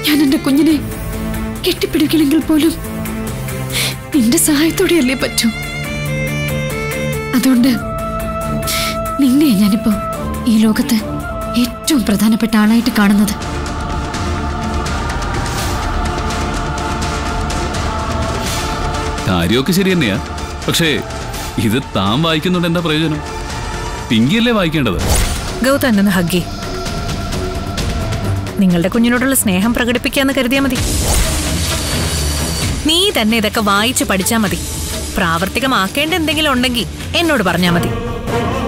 ഞാൻ എന്റെ കുഞ്ഞിനെ കെട്ടിപ്പിടിക്കണമെങ്കിൽ പോലും നിന്റെ സഹായത്തോടെയല്ലേ പറ്റൂ അതുകൊണ്ട് നിന്നെ ഞാനിപ്പോ ഈ ലോകത്ത് ഏറ്റവും പ്രധാനപ്പെട്ട ആളായിട്ട് കാണുന്നത് കാര്യമൊക്കെ ശരി തന്നെയാ പക്ഷേ ഇത് താൻ വായിക്കുന്നുണ്ട് എന്താ പ്രയോജനം പിങ്കിയല്ലേ വായിക്കേണ്ടത് ഗൗതം എന്നൊന്ന് ഹഗ്ഗി നിങ്ങളുടെ കുഞ്ഞിനോടുള്ള സ്നേഹം പ്രകടിപ്പിക്കാന്ന് കരുതിയാ മതി നീ തന്നെ ഇതൊക്കെ വായിച്ച് പഠിച്ചാ മതി പ്രാവർത്തികമാക്കേണ്ട എന്തെങ്കിലും ഉണ്ടെങ്കിൽ എന്നോട് പറഞ്ഞാ മതി